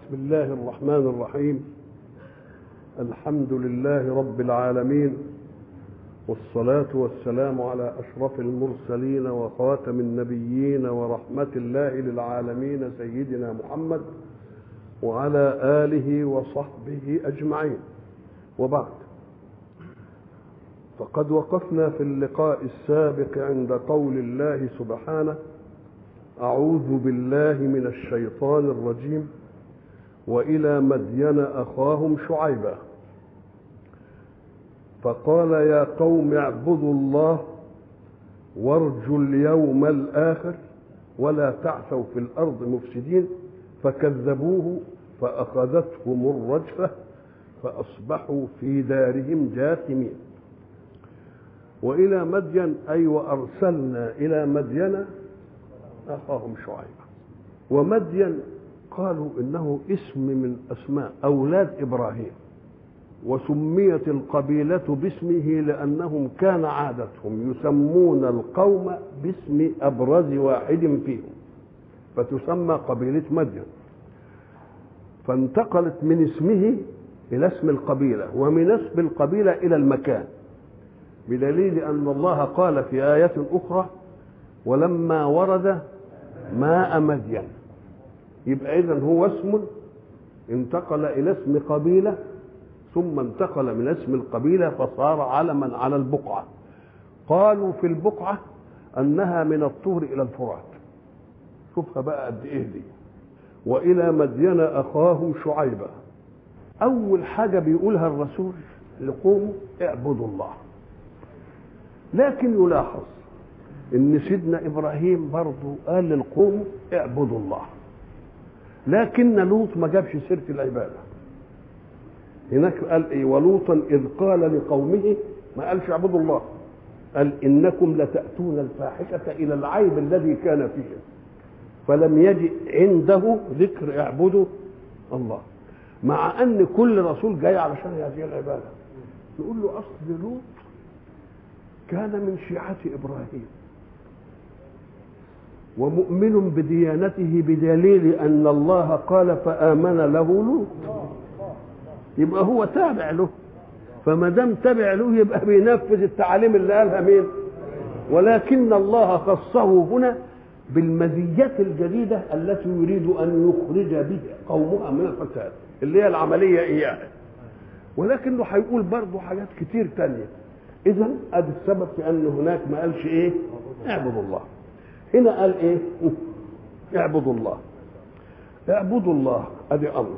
بسم الله الرحمن الرحيم الحمد لله رب العالمين والصلاة والسلام على أشرف المرسلين وخاتم النبيين ورحمة الله للعالمين سيدنا محمد وعلى آله وصحبه أجمعين وبعد فقد وقفنا في اللقاء السابق عند قول الله سبحانه أعوذ بالله من الشيطان الرجيم وإلى مدين أخاهم شعيبا فقال يا قوم اعبدوا الله وارجوا اليوم الآخر ولا تعثوا في الأرض مفسدين فكذبوه فأخذتهم الرجفة فأصبحوا في دارهم جاثمين وإلى مدين أي وأرسلنا إلى مدين أخاهم شعيبا ومدين قالوا إنه اسم من أسماء أولاد إبراهيم وسميت القبيلة باسمه لأنهم كان عادتهم يسمون القوم باسم أبرز واحد فيهم فتسمى قبيلة مدين فانتقلت من اسمه إلى اسم القبيلة ومن اسم القبيلة إلى المكان بدليل أن الله قال في آية أخرى ولما ورد ماء مدين يبقى إذا هو اسم انتقل إلى اسم قبيلة ثم انتقل من اسم القبيلة فصار علما على البقعة قالوا في البقعة أنها من الطور إلى الفرات شوفها بقى قد إيه دي وإلى مدين أخاهم شعيبا أول حاجة بيقولها الرسول لقومه اعبدوا الله لكن يلاحظ ان سيدنا ابراهيم برضه قال للقوم اعبدوا الله لكن لوط ما جابش سيره العباده هناك قال ايه ولوطا اذ قال لقومه ما قالش اعبدوا الله قال انكم لتاتون الفاحشه الى العيب الذي كان فيه فلم يجئ عنده ذكر اعبدوا الله مع ان كل رسول جاي علشان هذه العباده نقول له اصل لوط كان من شيعة إبراهيم ومؤمن بديانته بدليل أن الله قال فآمن له لوط يبقى هو تابع له فما دام تابع له يبقى بينفذ التعاليم اللي قالها مين ولكن الله خصه هنا بالمزيات الجديدة التي يريد أن يخرج به قومها من الفساد اللي هي العملية إياها ولكنه هيقول برضه حاجات كتير تانية اذا ادي السبب في ان هناك ما قالش ايه اعبدوا الله هنا قال ايه اعبدوا الله اعبدوا الله ادي امر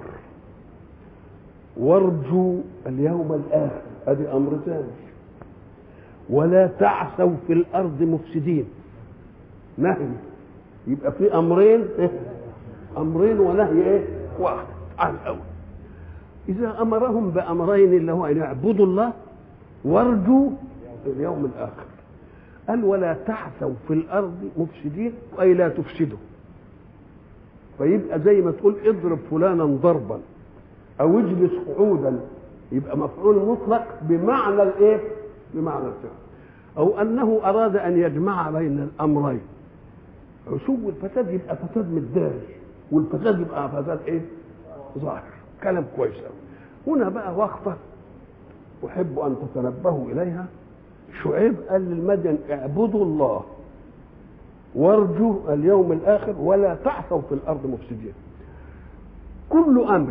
وارجوا اليوم الاخر ادي امر ثاني ولا تعثوا في الارض مفسدين نهي يبقى في امرين إيه؟ امرين ونهي ايه واحد على الاول اذا امرهم بامرين اللي هو ان يعبدوا الله وارجوا اليوم الاخر قال ولا تعثوا في الارض مفسدين اي لا تفسدوا فيبقى زي ما تقول اضرب فلانا ضربا او اجلس قعودا يبقى مفعول مطلق بمعنى الايه بمعنى الفعل او انه اراد ان يجمع بين الامرين عشو الفساد يبقى فساد متدارج والفساد يبقى فساد ايه ظاهر كلام كويس قوي هنا بقى وقفه أحب أن تتنبهوا إليها شعيب قال للمدين اعبدوا الله وارجوا اليوم الآخر ولا تعثوا في الأرض مفسدين كل أمر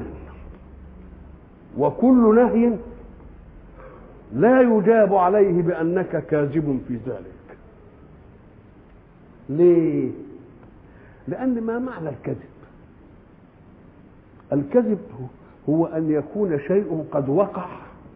وكل نهي لا يجاب عليه بأنك كاذب في ذلك ليه؟ لأن ما معنى الكذب؟ الكذب هو أن يكون شيء قد وقع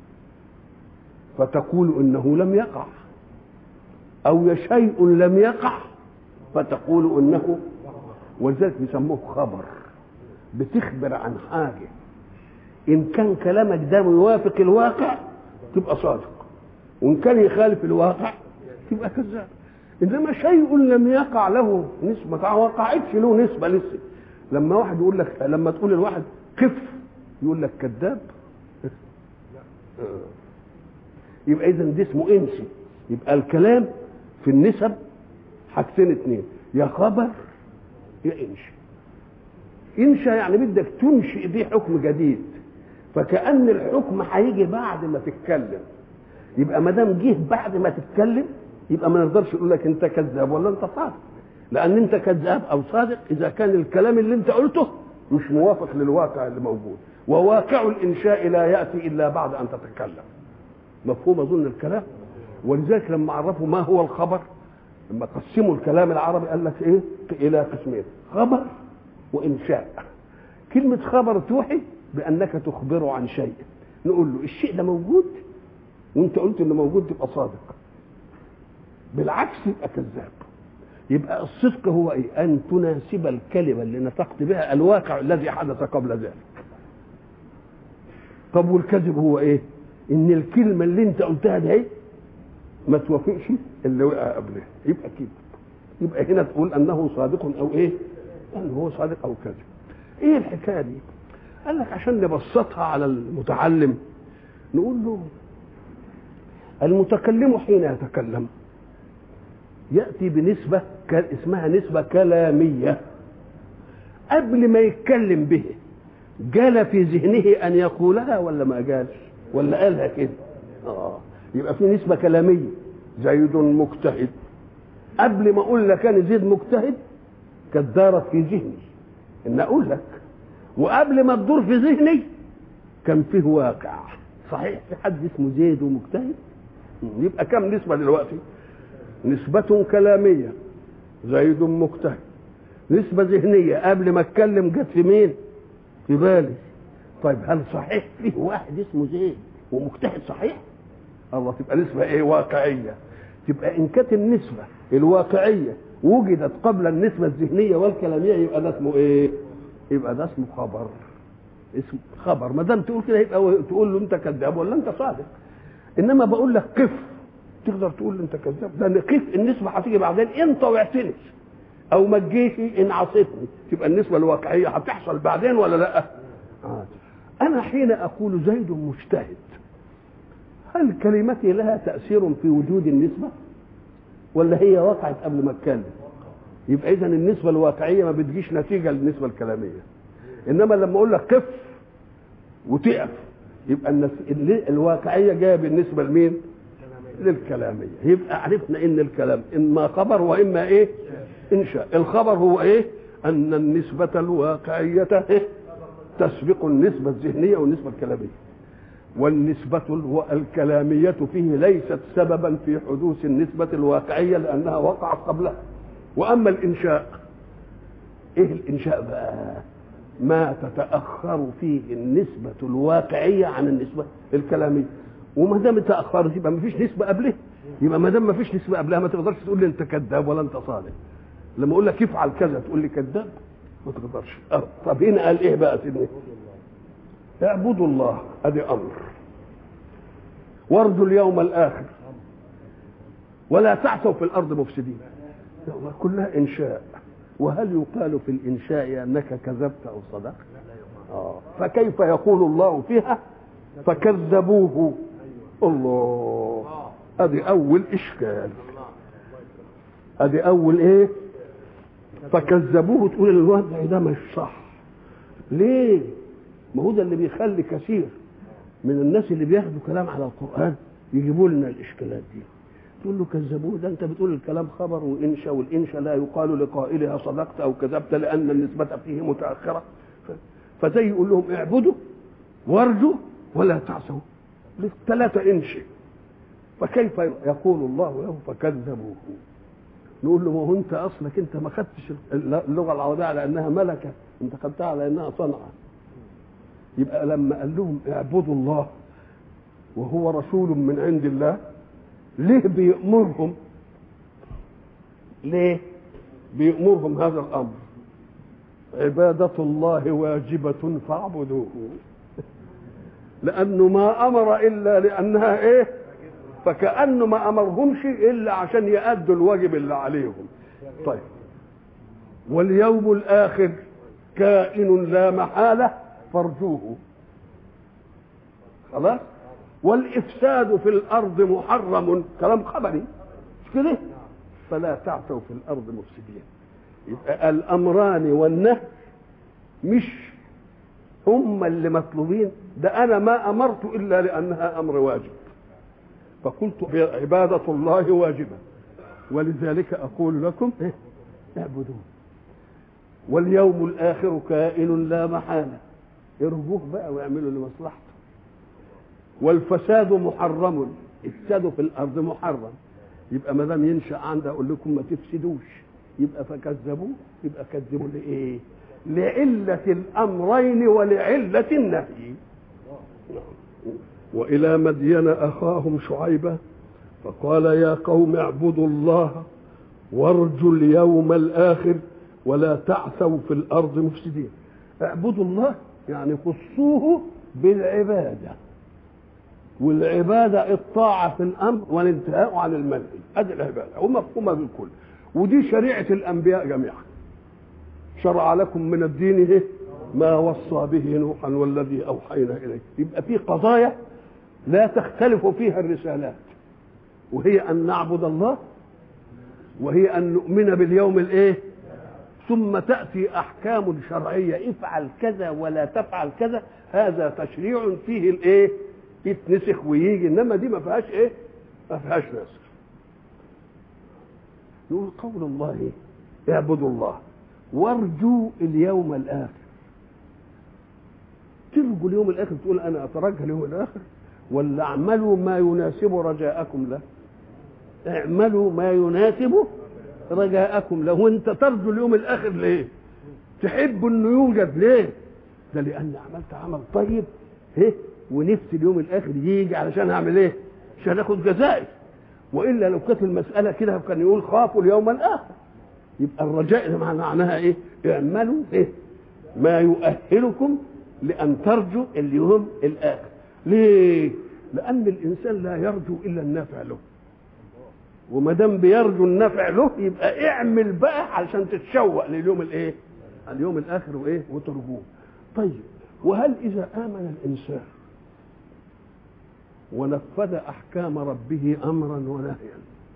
فتقول انه لم يقع او شيء لم يقع فتقول انه ولذلك بيسموه خبر بتخبر عن حاجه ان كان كلامك ده يوافق الواقع تبقى صادق وان كان يخالف الواقع تبقى كذاب انما شيء لم يقع له نسبه ما وقعتش له نسبه لسه لما واحد يقول لك لما تقول لواحد قف يقول لك كذاب يبقى اذا ده اسمه انسي يبقى الكلام في النسب حاجتين اتنين يا خبر يا انشي انشا يعني بدك تنشئ به حكم جديد فكأن الحكم هيجي بعد ما تتكلم يبقى ما دام جه بعد ما تتكلم يبقى ما نقدرش نقول لك انت كذاب ولا انت صادق لان انت كذاب او صادق اذا كان الكلام اللي انت قلته مش موافق للواقع اللي موجود وواقع الانشاء لا ياتي الا بعد ان تتكلم مفهوم اظن الكلام ولذلك لما عرفوا ما هو الخبر لما قسموا الكلام العربي قال لك ايه الى قسمين خبر وانشاء كلمه خبر توحي بانك تخبره عن شيء نقول له الشيء ده موجود وانت قلت انه موجود تبقى صادق بالعكس يبقى كذاب يبقى الصدق هو ايه ان تناسب الكلمه اللي نطقت بها الواقع الذي حدث قبل ذلك طب والكذب هو ايه ان الكلمه اللي انت قلتها دي ما توافقش اللي وقع قبلها يبقى كذب يبقى هنا تقول انه صادق او ايه انه هو صادق او كذب ايه الحكايه دي قال لك عشان نبسطها على المتعلم نقول له المتكلم حين يتكلم ياتي بنسبه اسمها نسبه كلاميه قبل ما يتكلم به جال في ذهنه ان يقولها ولا ما جالش ولا قالها كده اه يبقى في نسبه كلاميه زيد مجتهد قبل ما اقول لك انا زيد مجتهد كانت دارت في ذهني ان اقول لك وقبل ما تدور في ذهني كان فيه واقع صحيح في حد اسمه زيد ومجتهد يبقى كم نسبه دلوقتي نسبة كلامية زيد مجتهد نسبة ذهنية قبل ما اتكلم جت في مين؟ في بالي طيب هل صحيح فيه واحد اسمه زيد ومجتهد صحيح؟ الله تبقى نسبة ايه واقعية تبقى ان كانت النسبة الواقعية وجدت قبل النسبة الذهنية والكلامية يبقى ده اسمه ايه؟ يبقى ده اسمه خبر اسم خبر ما دام تقول كده يبقى تقول له انت كذاب ولا انت صادق انما بقول لك قف تقدر تقول انت كذاب ده قف النسبه هتيجي بعدين انت وعتني او ما تجيش ان عصيتني تبقى النسبه الواقعيه هتحصل بعدين ولا لا؟ آه. انا حين اقول زيد مجتهد هل كلمتي لها تاثير في وجود النسبه؟ ولا هي وقعت قبل ما اتكلم؟ يبقى اذا النسبه الواقعيه ما بتجيش نتيجه للنسبه الكلاميه انما لما اقول لك قف وتقف يبقى النس... الواقعيه جايه بالنسبه لمين؟ للكلاميه يبقى عرفنا ان الكلام اما خبر واما ايه؟ انشاء الخبر هو ايه؟ ان النسبه الواقعيه إيه؟ تسبق النسبه الذهنيه والنسبه الكلاميه والنسبة الكلامية فيه ليست سببا في حدوث النسبة الواقعية لأنها وقعت قبلها وأما الإنشاء إيه الإنشاء بقى؟ ما تتاخر فيه النسبه الواقعيه عن النسبه الكلاميه وما دام تاخرت يبقى ما فيش نسبه قبلها يبقى ما دام ما فيش نسبه قبلها ما تقدرش تقول لي انت كذاب ولا انت صادق لما اقول لك افعل كذا تقول لي كذاب ما تقدرش أه. طب هنا قال ايه بقى سيدنا اعبدوا الله ادي امر وارجوا اليوم الاخر ولا تعثوا في الارض مفسدين كلها انشاء وهل يقال في الإنشاء أنك كذبت أو صدقت آه. فكيف يقول الله فيها فكذبوه الله ادي اول اشكال ادي اول ايه فكذبوه تقول الوضع ده مش صح ليه ما هو ده اللي بيخلي كثير من الناس اللي بياخدوا كلام على القران يجيبوا لنا الاشكالات دي تقول له كذبوه ده انت بتقول الكلام خبر وانشا والانشا لا يقال لقائلها صدقت او كذبت لان النسبه فيه متاخره فزي يقول لهم اعبدوا وارجوا ولا تعصوا ثلاثه انشئ فكيف يقول الله له فكذبوه نقول له ما هو انت اصلك انت ما خدتش اللغه العربيه على انها ملكه انت خدتها على انها صنعه يبقى لما قال لهم اعبدوا الله وهو رسول من عند الله ليه بيأمرهم ليه بيأمرهم هذا الأمر عبادة الله واجبة فاعبدوه لأنه ما أمر إلا لأنها إيه فكأنه ما أمرهمش إلا عشان يأدوا الواجب اللي عليهم طيب واليوم الآخر كائن لا محالة فارجوه خلاص والإفساد في الأرض محرم كلام خبري مش كده فلا تعثوا في الأرض مفسدين يبقى الأمران والنهي مش هم اللي مطلوبين ده انا ما امرت الا لانها امر واجب فقلت عباده الله واجبه ولذلك اقول لكم إيه؟ اعبدون واليوم الاخر كائن لا محاله ارجوه بقى واعملوا لمصلحته والفساد محرم افسدوا في الارض محرم يبقى ما دام ينشا عندي اقول لكم ما تفسدوش يبقى فكذبوه يبقى كذبوا لايه؟ لعلة الأمرين ولعلة النهي وإلى مدين أخاهم شعيبة فقال يا قوم اعبدوا الله وارجوا اليوم الآخر ولا تعثوا في الأرض مفسدين اعبدوا الله يعني خصوه بالعبادة والعبادة الطاعة في الأمر والانتهاء عن المنهي هذه العبادة ومفهومة بالكل ودي شريعة الأنبياء جميعا شرع لكم من الدين إيه؟ ما وصى به نوحا والذي أوحينا إليه يبقى في قضايا لا تختلف فيها الرسالات وهي أن نعبد الله وهي أن نؤمن باليوم الإيه ثم تأتي أحكام شرعية افعل كذا ولا تفعل كذا هذا تشريع فيه الإيه يتنسخ ويجي إنما دي ما فيهاش إيه ما فيهاش نسخ نقول قول الله إيه اعبدوا الله وارجوا اليوم الآخر ترجوا اليوم الآخر تقول أنا أترجى اليوم الآخر ولا اعملوا ما يناسب رجاءكم له اعملوا ما يناسب رجاءكم له وانت ترجو اليوم الآخر ليه تحب انه يوجد ليه ده لان عملت عمل طيب ايه ونفسي اليوم الاخر يجي علشان اعمل ايه عشان اخد جزائي والا لو كانت المساله كده كان يقول خافوا اليوم الاخر يبقى الرجاء معناها ايه اعملوا ايه ما يؤهلكم لان ترجوا اليوم الاخر ليه لان الانسان لا يرجو الا النافع له وما دام بيرجو النفع له يبقى اعمل بقى علشان تتشوق لليوم الايه اليوم الاخر وايه وترجوه طيب وهل اذا امن الانسان ونفذ احكام ربه امرا ونهيا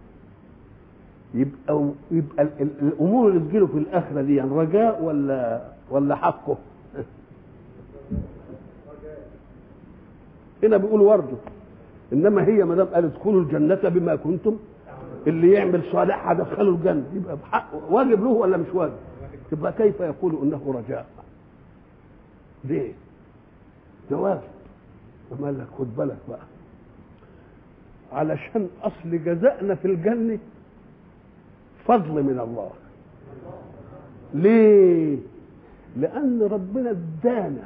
يبقى يبقى الامور اللي تجيله في الاخره دي يعني رجاء ولا ولا حقه هنا بيقول ورده انما هي ما دام قال ادخلوا الجنه بما كنتم اللي يعمل صالح هدخله الجنه يبقى بحق واجب له ولا مش واجب يبقى كيف يقول انه رجاء ليه ده واجب أما قال لك خد بالك بقى علشان اصل جزائنا في الجنه فضل من الله ليه لان ربنا ادانا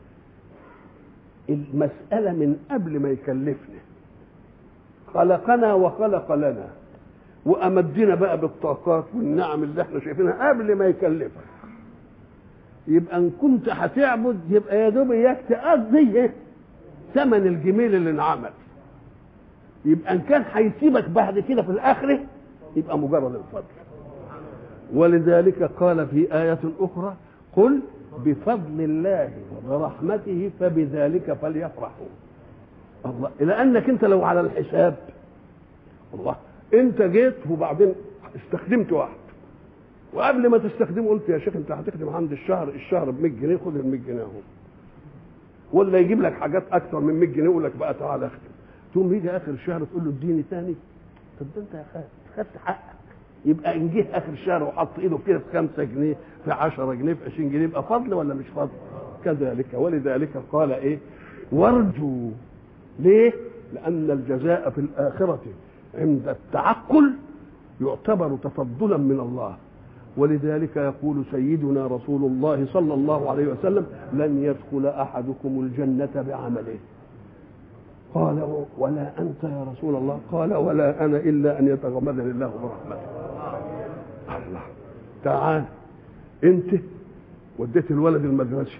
المساله من قبل ما يكلفنا خلقنا وخلق لنا وامدنا بقى بالطاقات والنعم اللي احنا شايفينها قبل ما يكلفك يبقى ان كنت هتعبد يبقى يا دوب اياك تقضي ايه ثمن الجميل اللي انعمل يبقى ان كان هيسيبك بعد كده في الاخره يبقى مجرد الفضل ولذلك قال في آية أخرى قل بفضل الله وبرحمته فبذلك فليفرحوا الله لأنك أنت لو على الحساب الله أنت جيت وبعدين استخدمت واحد وقبل ما تستخدمه قلت يا شيخ أنت هتخدم عند الشهر الشهر ب 100 جنيه خد ال 100 جنيه اهو ولا يجيب لك حاجات أكثر من 100 جنيه يقول لك بقى تعالى اخدم تقوم يجي آخر الشهر تقول له اديني ثاني طب ده أنت يا خالد خدت حقك يبقى ان جه اخر الشهر وحط ايده كده في 5 جنيه في 10 جنيه في 20 جنيه يبقى فضل ولا مش فضل؟ كذلك ولذلك قال ايه؟ وارجوا ليه؟ لان الجزاء في الاخره عند التعقل يعتبر تفضلا من الله ولذلك يقول سيدنا رسول الله صلى الله عليه وسلم لن يدخل احدكم الجنه بعمله قال ولا انت يا رسول الله قال ولا انا الا ان يتغمدني الله برحمته الله تعال انت وديت الولد المدرسه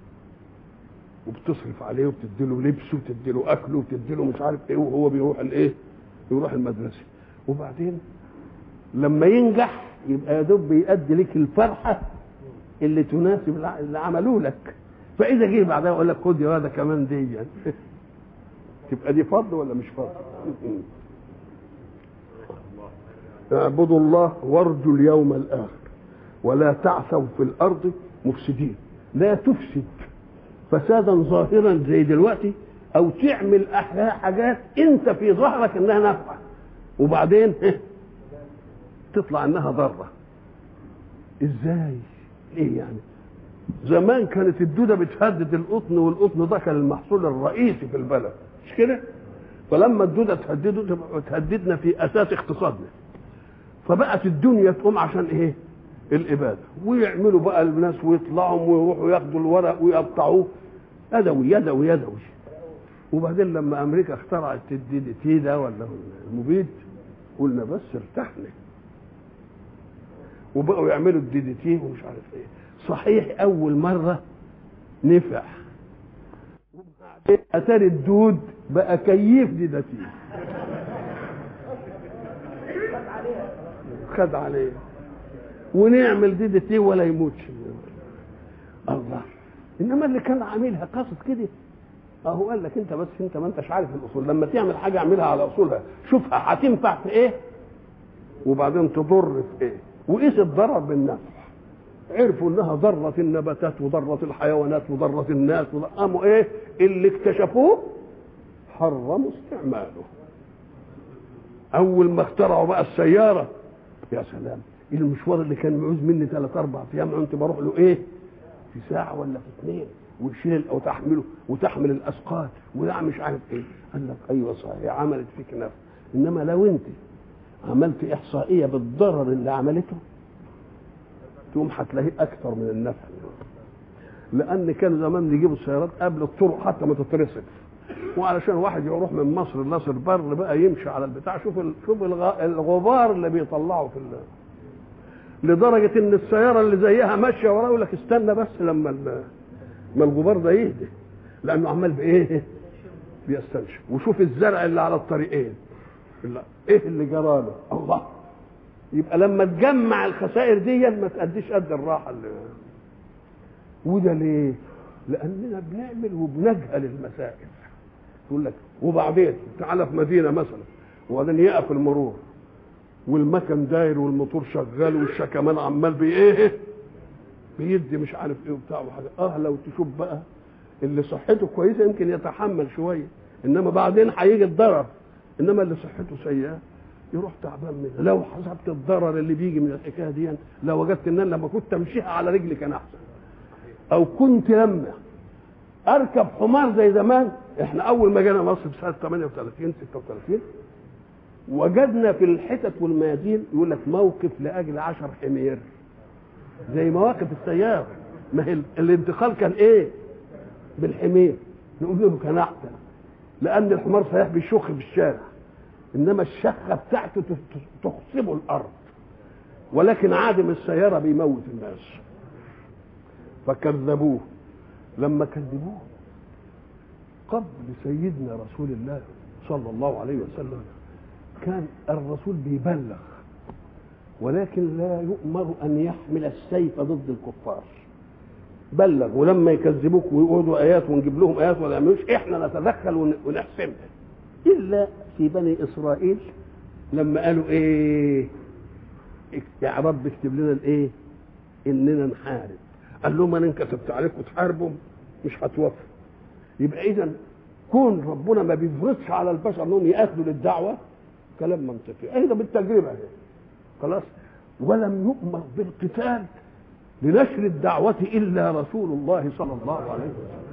وبتصرف عليه وبتدي له لبسه وبتدي له اكله وبتدي له مش عارف ايه وهو بيروح الايه يروح المدرسه وبعدين لما ينجح يبقى يا دوب بيأدي لك الفرحه اللي تناسب اللي عملوه لك فاذا جه بعدها يقول لك خد يا ولد كمان دي يعني. تبقى دي فضل ولا مش فضل اعبدوا الله وارجوا اليوم الاخر ولا تعثوا في الارض مفسدين لا تفسد فسادا ظاهرا زي دلوقتي او تعمل احياء حاجات انت في ظهرك انها نافعه وبعدين تطلع انها ضاره ازاي ليه يعني زمان كانت الدودة بتهدد القطن والقطن ده كان المحصول الرئيسي في البلد مش كده فلما الدودة تهدده تبقى تهددنا في أساس اقتصادنا فبقت الدنيا تقوم عشان ايه الإبادة ويعملوا بقى الناس ويطلعوا ويروحوا ياخدوا الورق ويقطعوه يدوي يدوي يدوي وبعدين لما أمريكا اخترعت الدي دي تي ده ولا المبيد قلنا بس ارتحنا وبقوا يعملوا الدي دي تي ومش عارف ايه صحيح اول مره نفع وبعدين اتاري الدود بقى كيف دي ده تي خد عليه ونعمل دي دي تي ولا يموتش الله انما اللي كان عاملها قصد كده اهو قال لك انت بس انت ما انتش عارف الاصول لما تعمل حاجه اعملها على اصولها شوفها هتنفع في ايه وبعدين تضر في ايه وقيس الضرر بالنفع عرفوا انها ضرت النباتات وضرت الحيوانات وضرت الناس قاموا ايه اللي اكتشفوه حرموا استعماله اول ما اخترعوا بقى السياره يا سلام المشوار اللي كان معوز مني ثلاث اربع ايام كنت بروح له ايه في ساعه ولا في اثنين ويشيل او تحمله وتحمل الاثقال وده مش عارف ايه قال لك ايوه صحيح عملت فيك نفع انما لو انت عملت احصائيه بالضرر اللي عملته تقوم هتلاقيه اكثر من النفع لان كان زمان يجيبوا السيارات قبل الطرق حتى ما تترصف وعلشان واحد يروح من مصر لناصر بر بقى يمشي على البتاع شوف ال... شوف الغ... الغبار اللي بيطلعه في ال... لدرجه ان السياره اللي زيها ماشيه وراه يقول لك استنى بس لما ال... ما الغبار ده يهدى لانه عمال بايه بيستنشق وشوف الزرع اللي على الطريقين لا ايه اللي جرى له الله يبقى لما تجمع الخسائر دي ما تأديش قد الراحه اللي وده ليه لاننا بنعمل وبنجهل المسائل يقول لك وبعدين تعالى في مدينه مثلا وبعدين يقف المرور والمكن داير والموتور شغال والشكمان عمال بايه بيدي مش عارف ايه وبتاع وحاجه اه لو تشوف بقى اللي صحته كويسه يمكن يتحمل شويه انما بعدين هيجي الضرر انما اللي صحته سيئه يروح تعبان منها لو حسبت الضرر اللي بيجي من الحكايه دي لو وجدت ان انا لما كنت امشيها على رجلي كان احسن او كنت لما اركب حمار زي زمان احنا اول ما جينا مصر سنه 38 36 وجدنا في الحتت والميادين يقول لك موقف لاجل 10 حمير زي مواقف السياره ما هي الانتقال كان ايه بالحمير نقول له كان احسن لان الحمار صحيح بيشخ في الشارع انما الشخه بتاعته تخصبه الارض ولكن عادم السياره بيموت الناس فكذبوه لما كذبوه قبل سيدنا رسول الله صلى الله عليه وسلم كان الرسول بيبلغ ولكن لا يؤمر ان يحمل السيف ضد الكفار بلغ ولما يكذبوك ويقعدوا ايات ونجيب لهم ايات ولا يعملوش احنا نتدخل ونحسمها الا في بني اسرائيل لما قالوا ايه يا رب اكتب لنا الايه اننا نحارب قال لهم انا ان كتبت عليكم تحاربوا مش هتوفوا يبقى اذا كون ربنا ما بيفرضش على البشر انهم ياخذوا للدعوه كلام منطقي ايضا بالتجربه هي خلاص ولم يؤمر بالقتال لنشر الدعوة إلا رسول الله صلى الله عليه وسلم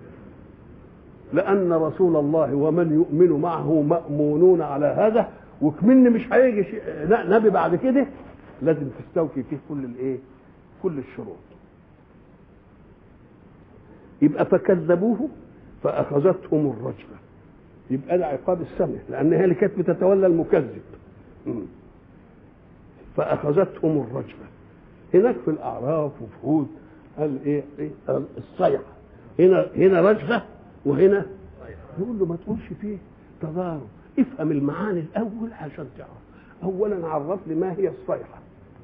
لأن رسول الله ومن يؤمن معه مأمونون على هذا وكمن مش هيجي نبي بعد كده لازم تستوفي فيه كل الايه؟ كل الشروط. يبقى فكذبوه فأخذتهم الرجفة. يبقى ده عقاب السنة لأن هي اللي كانت بتتولى المكذب. فأخذتهم الرجفة. هناك في الاعراف وفي هود قال ايه, إيه الصيحه هنا هنا رجفه وهنا يقول له ما تقولش فيه تضارب افهم المعاني الاول عشان تعرف اولا عرف لي ما هي الصيحه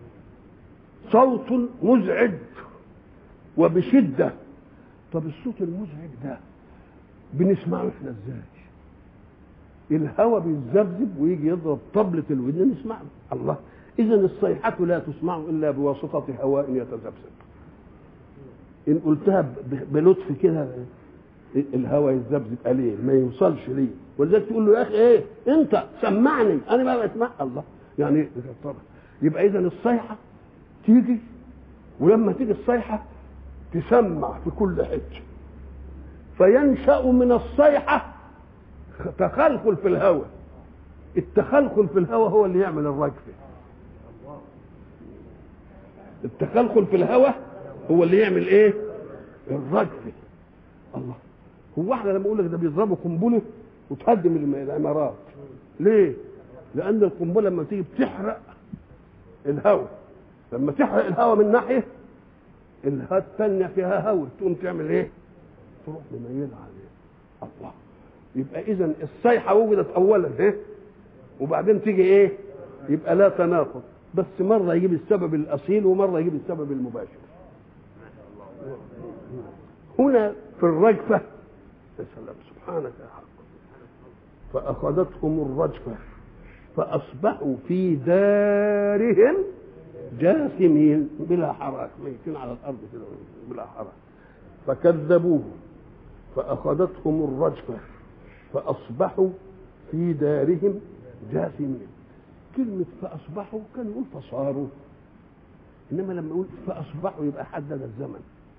صوت مزعج وبشده طب الصوت المزعج ده بنسمعه احنا ازاي الهواء بيتذبذب ويجي يضرب طبلة الودن نسمعه الله إذا الصيحة لا تسمع إلا بواسطة هواء يتذبذب ان قلتها ب- بلطف كده الهواء يذبذب عليه ما يوصلش ليه ولذلك تقول له يا اخي ايه انت سمعني انا ما بسمع الله يعني طبعا يبقى اذا الصيحه تيجي ولما تيجي الصيحه تسمع في كل حته فينشا من الصيحه تخلخل في الهواء التخلخل في الهواء هو اللي يعمل الرجفه التخلخل في الهواء هو اللي يعمل ايه الرجفه الله هو احنا لما اقول لك ده بيضربوا قنبله وتهدم الم- العمارات ليه لان القنبله لما تيجي بتحرق الهواء لما تحرق الهواء من ناحيه الهواء الثانيه فيها هواء تقوم تعمل ايه تروح مميلة عليه الله يبقى اذا الصيحه وجدت اولا ايه وبعدين تيجي ايه يبقى لا تناقض بس مره يجيب السبب الاصيل ومره يجيب السبب المباشر هنا في الرجفه يا سلام سبحانك يا حق فاخذتهم الرجفه فاصبحوا في دارهم جاثمين بلا حراك ميتين على الارض كده بلا حراك فكذبوه فأخذتهم الرجفة فأصبحوا في دارهم جاثمين كلمة فأصبحوا كان يقول فصاروا إنما لما يقول فأصبحوا يبقى حدد الزمن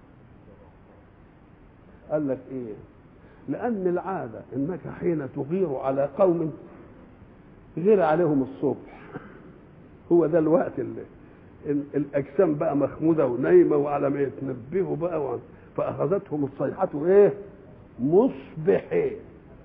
قال لك إيه لأن العادة إنك حين تغير على قوم غير عليهم الصبح هو ده الوقت اللي ال- الأجسام بقى مخمودة ونايمة وعلى ما يتنبهوا بقى وعن فأخذتهم الصيحة إيه؟ مصبحين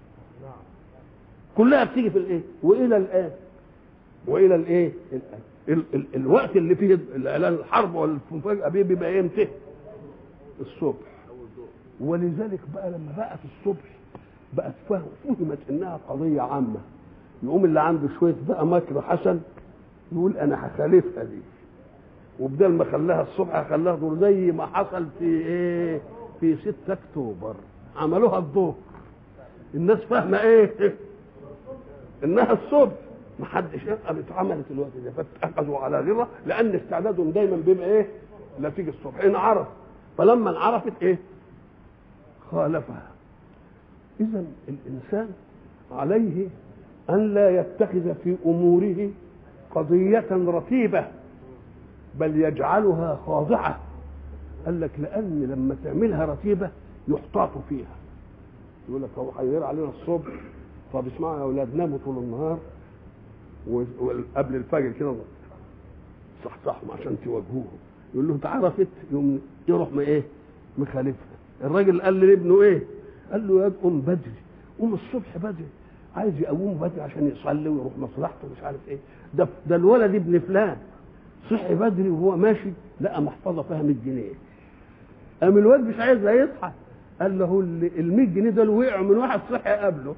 كلها بتيجي في الإيه؟ وإلى الآن وإلى الإيه؟ الآن ال ال الوقت اللي فيه الإعلان الحرب والمفاجأة بيه بيبقى إمتى؟ الصبح ولذلك بقى لما بقت الصبح بقت فهم فهمت إنها قضية عامة يقوم اللي عنده شوية بقى مكر حسن يقول أنا هخالفها دي وبدل ما خلاها الصبح خلاها دور زي ما حصل في ايه في 6 اكتوبر عملوها الظهر الناس فاهمه ايه انها الصبح ما حدش قامت اتعملت الوقت ده فاتخذوا على غيرها لان استعدادهم دايما بيبقى ايه لا تيجي الصبح انعرف فلما انعرفت ايه خالفها اذا الانسان عليه ان لا يتخذ في اموره قضيه رتيبه بل يجعلها خاضعة قال لك لأن لما تعملها رتيبة يحتاط فيها يقول لك هو هيغير علينا الصبح طب اسمعوا يا أولاد ناموا طول النهار و- وقبل الفجر كده صحصحهم عشان تواجهوهم يقول له انت عرفت يوم يروح ما ايه مخالفها الراجل قال لابنه ايه قال له يا قوم بدري قوم الصبح بدري عايز يقومه بدري عشان يصلي ويروح مصلحته مش عارف ايه ده ده الولد ابن فلان صحي بدري وهو ماشي لقى محفظه فيها 100 جنيه قام الواد مش عايز يصحى قال له ال 100 جنيه دول وقعوا من واحد صحي قبله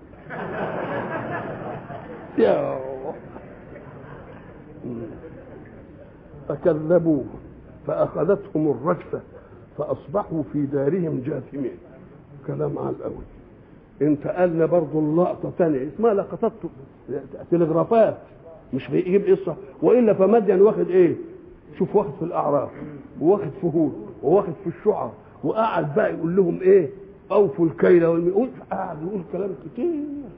يا الله. فكذبوه فأخذتهم الرجفة فأصبحوا في دارهم جاثمين كلام على الأول انتقلنا برضو اللقطة تانية اسمها لقطات تلغرافات مش بيجيب قصة وإلا فمدين واخد إيه شوف واخد في الأعراف وواخد في هود وواخد في الشعر وقعد بقى يقول لهم إيه أوفوا الكيل والميقول قعد يقول كلام كتير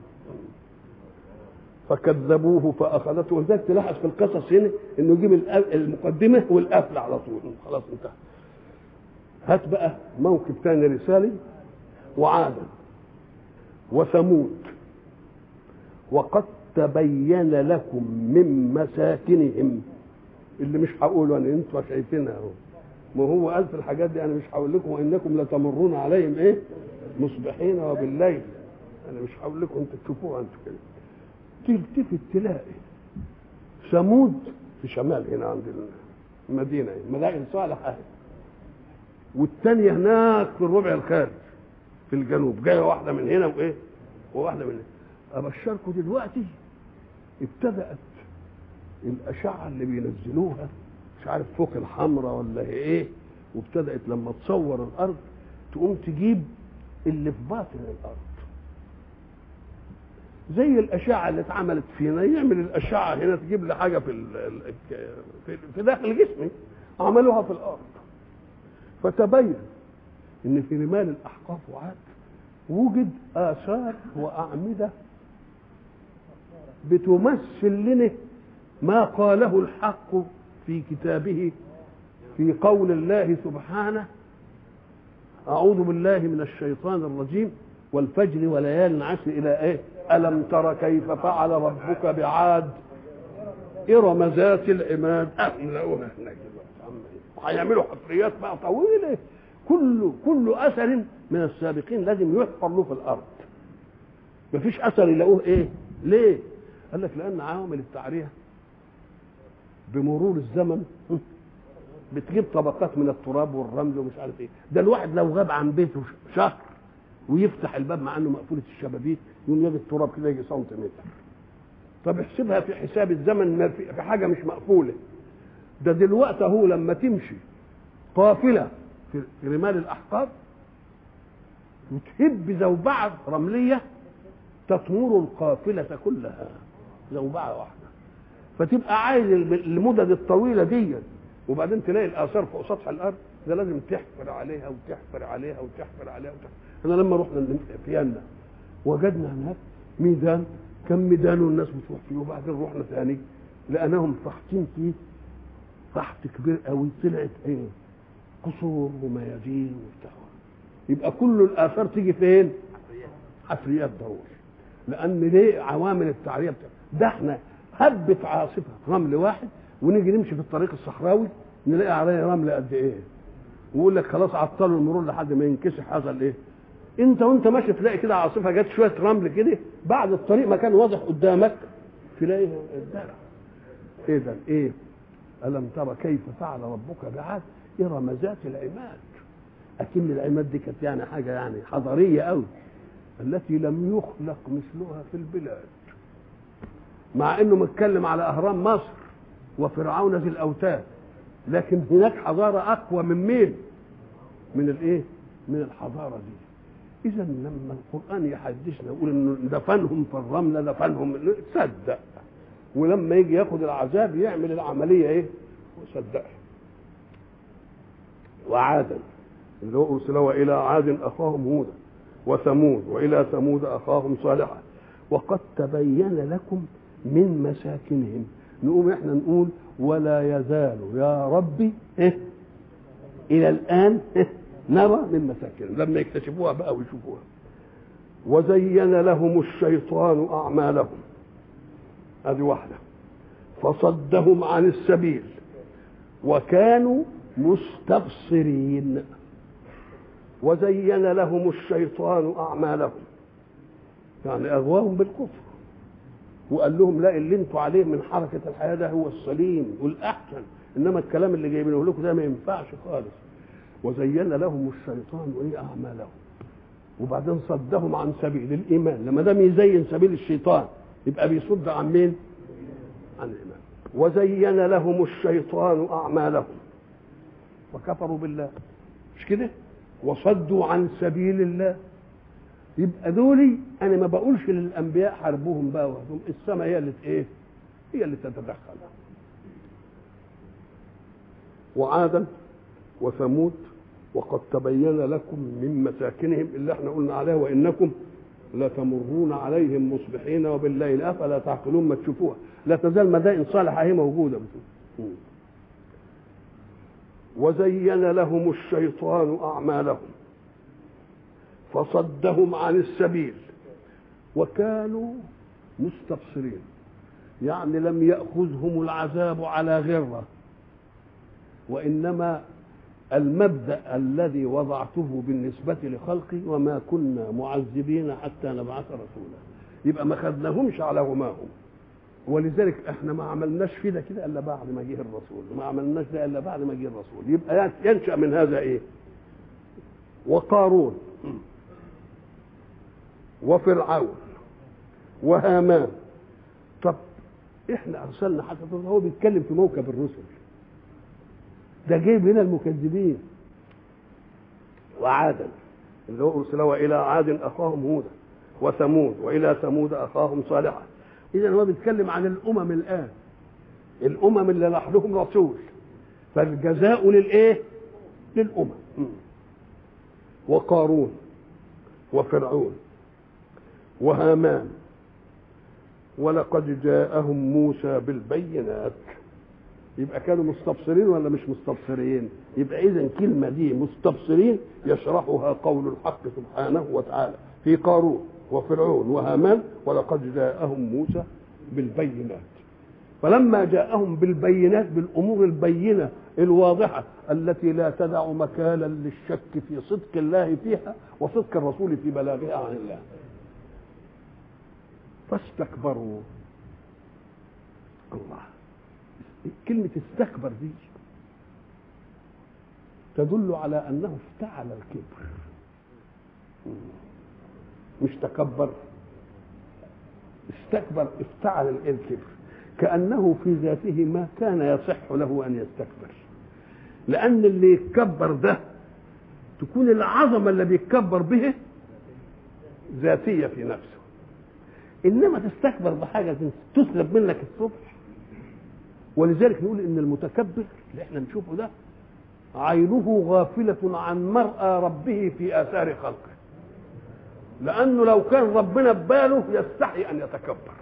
فكذبوه فاخذته ولذلك تلاحظ في القصص هنا انه يجيب الأ- المقدمه والقفل على طول خلاص انتهى هات بقى موقف ثاني رسالي وعادا وثمود وقد تبين لكم من مساكنهم اللي مش هقوله انا انتوا شايفينها اهو ما هو قال في الحاجات دي انا مش هقول لكم وانكم لتمرون عليهم ايه مصبحين وبالليل انا مش هقول لكم انتوا تشوفوها انتوا كده تلتفت تلاقي ثمود في شمال هنا عند المدينه مدائن صالح اهي والثانيه هناك في الربع الخارج في الجنوب جايه واحده من هنا وايه وواحده من هنا ابشركم دلوقتي ابتدات الاشعه اللي بينزلوها مش عارف فوق الحمراء ولا هي ايه وابتدات لما تصور الارض تقوم تجيب اللي في باطن الارض زي الاشعه اللي اتعملت فينا يعمل الاشعه هنا تجيب لي حاجه في ال- ال- في- في داخل جسمي عملوها في الارض فتبين ان في رمال الاحقاف وعاد وجد اثار واعمده بتمثل لنا ما قاله الحق في كتابه في قول الله سبحانه أعوذ بالله من الشيطان الرجيم والفجر وليال عشر إلى إيه ألم تر كيف فعل ربك بعاد إرم ذات العماد أهلوها هناك هيعملوا حفريات بقى طويلة كل كل أثر من السابقين لازم يحفر له في الأرض مفيش أثر يلاقوه إيه ليه قال لك لأن عوامل التعرية بمرور الزمن بتجيب طبقات من التراب والرمل ومش عارف ايه ده الواحد لو غاب عن بيته شهر ويفتح الباب مع انه مقفوله الشبابيك يقوم يجد التراب كده يجي سنتيمتر طب احسبها في حساب الزمن في حاجه مش مقفوله ده دلوقتي هو لما تمشي قافله في رمال الاحقاب وتهب زوبعه رمليه تطمر القافله كلها زوبعه واحده فتبقى عايز المدد الطويله دي وبعدين تلاقي الاثار فوق سطح الارض ده لازم تحفر عليها وتحفر عليها وتحفر عليها وتحفر احنا لما رحنا فيينا وجدنا هناك ميدان كم ميدان والناس بتروح فيه وبعدين رحنا ثاني لقيناهم فاحتين فيه فحت كبير قوي طلعت ايه قصور وميادين وبتاع يبقى كل الاثار تيجي فين؟ حفريات ضروري لان ليه عوامل التعريه بتاع ده احنا هبت عاصفه رمل واحد ونيجي نمشي في الطريق الصحراوي نلاقي عليه رمل قد ايه ويقول لك خلاص عطلوا المرور لحد ما ينكسح حصل ايه انت وانت ماشي تلاقي كده عاصفه جت شويه رمل كده بعد الطريق ما كان واضح قدامك تلاقي الدرع ايه ده ايه الم ترى كيف فعل ربك بعاد ارم ذات العماد اكن العماد دي كانت يعني حاجه يعني حضاريه قوي التي لم يخلق مثلها في البلاد مع انه متكلم على اهرام مصر وفرعون ذي الاوتاد لكن هناك حضاره اقوى من مين من الايه من الحضاره دي اذا لما القران يحدثنا يقول انه دفنهم في الرمله دفنهم تصدق ولما يجي ياخد العذاب يعمل العمليه ايه وصدقها وعادا اللي هو ارسل والى عاد اخاهم هودا وثمود والى ثمود اخاهم صالحا وقد تبين لكم من مساكنهم نقوم احنا نقول ولا يزال يا ربي إيه؟ الى الان إيه؟ نرى من مساكنهم لما يكتشفوها بقى ويشوفوها وزين لهم الشيطان اعمالهم هذه واحده فصدهم عن السبيل وكانوا مستبصرين وزين لهم الشيطان اعمالهم يعني اغواهم بالكفر وقال لهم لا اللي انتوا عليه من حركه الحياه ده هو السليم والاحسن انما الكلام اللي جايبينه لكم ده ما ينفعش خالص وزين لهم الشيطان وايه اعمالهم وبعدين صدهم عن سبيل الايمان لما دام يزين سبيل الشيطان يبقى بيصد عن مين؟ عن الايمان وزين لهم الشيطان اعمالهم وكفروا بالله مش كده؟ وصدوا عن سبيل الله يبقى دولي انا ما بقولش للانبياء حاربوهم بقى وحدهم السماء هي اللي ايه هي اللي تتدخل وعادا وثمود وقد تبين لكم من مساكنهم اللي احنا قلنا عليها وانكم لتمرون عليهم مصبحين وبالليل افلا تعقلون ما تشوفوها لا تزال مدائن صالحه هي موجوده بتقول. وزين لهم الشيطان اعمالهم فصدهم عن السبيل وكانوا مستبصرين يعني لم ياخذهم العذاب على غره وانما المبدا الذي وضعته بالنسبه لخلقي وما كنا معذبين حتى نبعث رسولا يبقى ما خدناهمش على غماهم ولذلك احنا ما عملناش في ده كده الا بعد ما جه الرسول ما عملناش ده الا بعد ما جه الرسول يبقى ينشا من هذا ايه وقارون وفرعون وهامان طب احنا ارسلنا حتى هو بيتكلم في موكب الرسل ده جايب هنا المكذبين وعادا اللي هو ارسل والى عاد اخاهم هودا وثمود والى ثمود اخاهم صالحا اذا هو بيتكلم عن الامم الان الامم اللي راح لهم رسول فالجزاء للايه للامم وقارون وفرعون وهامان ولقد جاءهم موسى بالبينات يبقى كانوا مستبصرين ولا مش مستبصرين يبقى اذا كلمه دي مستبصرين يشرحها قول الحق سبحانه وتعالى في قارون وفرعون وهامان ولقد جاءهم موسى بالبينات فلما جاءهم بالبينات بالامور البينه الواضحه التي لا تدع مكانا للشك في صدق الله فيها وصدق الرسول في بلاغها عن الله فاستكبروا الله كلمة استكبر دي تدل على أنه افتعل الكبر مش تكبر استكبر افتعل الكبر كأنه في ذاته ما كان يصح له أن يستكبر لأن اللي يتكبر ده تكون العظمة اللي بيتكبر به ذاتية في نفسه إنما تستكبر بحاجة تسلب منك الصبح ولذلك نقول ان المتكبر اللي احنا نشوفه ده عينه غافلة عن مرأى ربه في آثار خلقه لأنه لو كان ربنا بباله يستحي أن يتكبر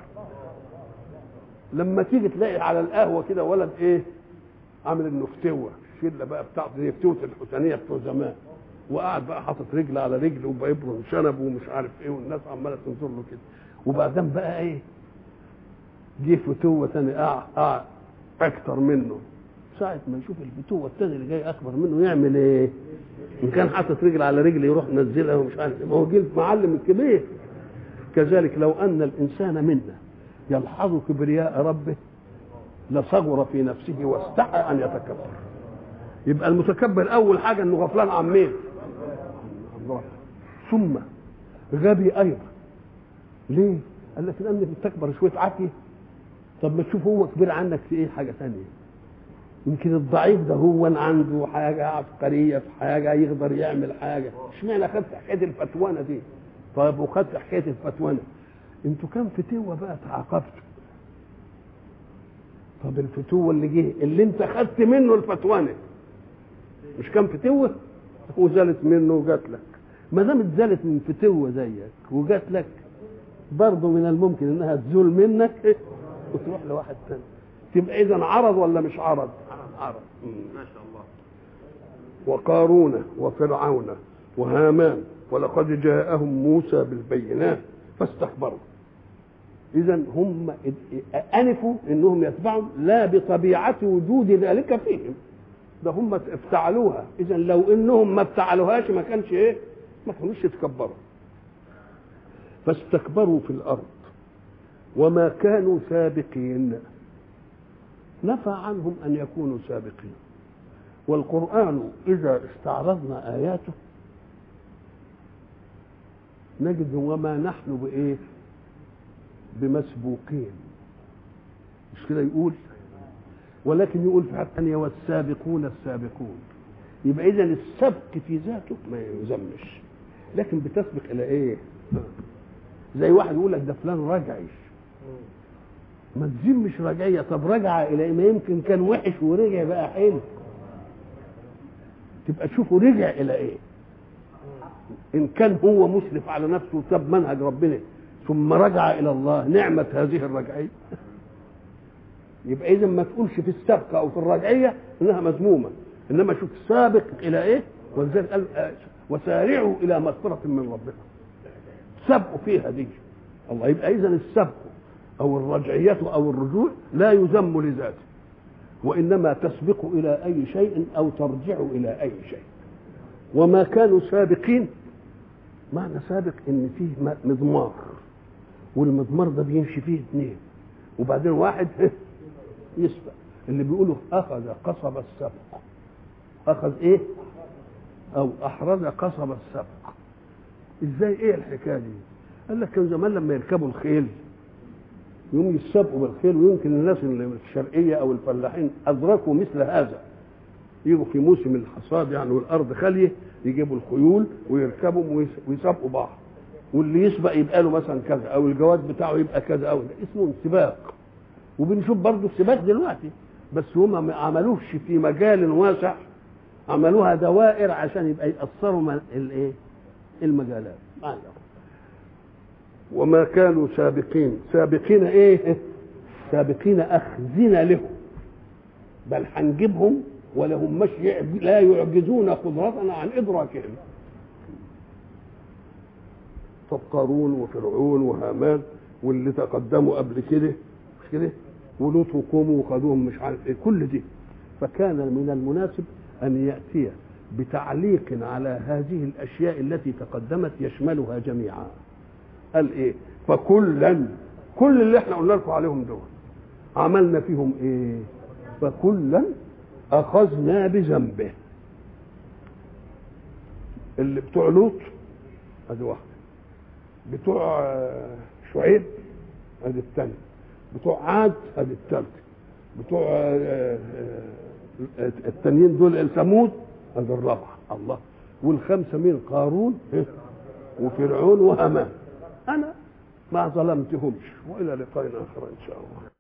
لما تيجي تلاقي على القهوة كده ولد إيه عامل إنه فتوة الشلة بقى بتاعته دي فتوة الحسنية بتوع زمان وقاعد بقى حاطط رجل على رجل وبيبرم شنب ومش عارف ايه والناس عماله تنظر له كده وبعدين بقى ايه جه فتوه تاني قاعد قاعد اكتر منه ساعة ما يشوف الفتوة التاني اللي جاي اكبر منه يعمل ايه؟ ان كان حاطط رجل على رجل يروح منزلها ومش عارف ما هو جيل معلم الكبير كذلك لو ان الانسان منا يلحظ كبرياء ربه لصغر في نفسه واستحى ان يتكبر يبقى المتكبر اول حاجه انه غفلان عن مين؟ ثم غبي ايضا ليه؟ قال لك لان بتكبر شويه عافيه طب ما تشوف هو كبير عنك في ايه حاجه ثانيه يمكن الضعيف ده هو عنده حاجه عبقريه في حاجه يقدر يعمل حاجه اشمعنى خدت حكايه الفتوانه دي طيب وخدت حكايه الفتوانه انتوا كم فتوه بقى تعاقبتوا طب الفتوه اللي جه اللي انت خدت منه الفتوانه مش كم فتوه وزالت منه وجات لك ما دام اتزالت من فتوه زيك وجات لك برضه من الممكن انها تزول منك وتروح لواحد ثاني تبقى اذا عرض ولا مش عرض عرض ما شاء الله وقارون وفرعون وهامان ولقد جاءهم موسى بالبينات فاستكبروا اذا هم انفوا انهم يتبعوا لا بطبيعه وجود ذلك فيهم ده هم افتعلوها اذا لو انهم ما افتعلوهاش ما كانش ايه ما كانوش يتكبروا فاستكبروا في الارض وما كانوا سابقين نفى عنهم ان يكونوا سابقين والقران اذا استعرضنا اياته نجد وما نحن بايه بمسبوقين مش كده يقول ولكن يقول في حاجه ثانيه والسابقون السابقون يبقى اذا السبق في ذاته ما يذمش لكن بتسبق الى ايه زي واحد يقول لك ده فلان رجعي ما تذمش رجعية طب رجع إلى ما يمكن كان وحش ورجع بقى حلو تبقى تشوفه رجع إلى إيه إن كان هو مسرف على نفسه وساب منهج ربنا ثم رجع إلى الله نعمة هذه الرجعية يبقى إذا ما تقولش في السبقة أو في الرجعية إنها مذمومة إنما شوف سابق إلى إيه ولذلك قال وسارعوا إلى مغفرة من ربكم سبقوا فيها دي الله يبقى إذا السبق أو الرجعية أو الرجوع لا يذم لذاته وإنما تسبق إلى أي شيء أو ترجع إلى أي شيء وما كانوا سابقين معنى سابق إن فيه مضمار والمضمار ده بيمشي فيه اثنين وبعدين واحد يسبق اللي بيقولوا أخذ قصب السبق أخذ إيه؟ أو أحرز قصب السبق إزاي إيه الحكاية دي؟ قال لك كان زمان لما يركبوا الخيل يوم يسبقوا بالخيل ويمكن الناس اللي في الشرقيه او الفلاحين ادركوا مثل هذا يجوا في موسم الحصاد يعني والارض خاليه يجيبوا الخيول ويركبوا ويسابقوا بعض واللي يسبق يبقى له مثلا كذا او الجواد بتاعه يبقى كذا او ده اسمه سباق وبنشوف برضه السباق دلوقتي بس هم ما عملوش في مجال واسع عملوها دوائر عشان يبقى يأثروا من الايه المجالات آه. وما كانوا سابقين سابقين ايه سابقين اخذنا لهم بل هنجيبهم ولا هم مش يعب- لا يعجزون قدرتنا عن ادراكهم طب قارون وفرعون وهامان واللي تقدموا قبل كده مش كده ولوط وقوموا وخدوهم مش عارف ايه كل دي فكان من المناسب ان ياتي بتعليق على هذه الاشياء التي تقدمت يشملها جميعا قال ايه فكلا كل اللي احنا قلنا لكم عليهم دول عملنا فيهم ايه فكلا اخذنا بذنبه اللي بتوع لوط ادي واحده بتوع آه، شعيب ادي الثانيه بتوع عاد ادي الثالثه بتوع آه، آه، التانيين دول ثمود ادي الرابعه الله والخمسه مين قارون إيه؟ وفرعون وهامان انا ما ظلمتهمش والى لقاء اخر ان شاء الله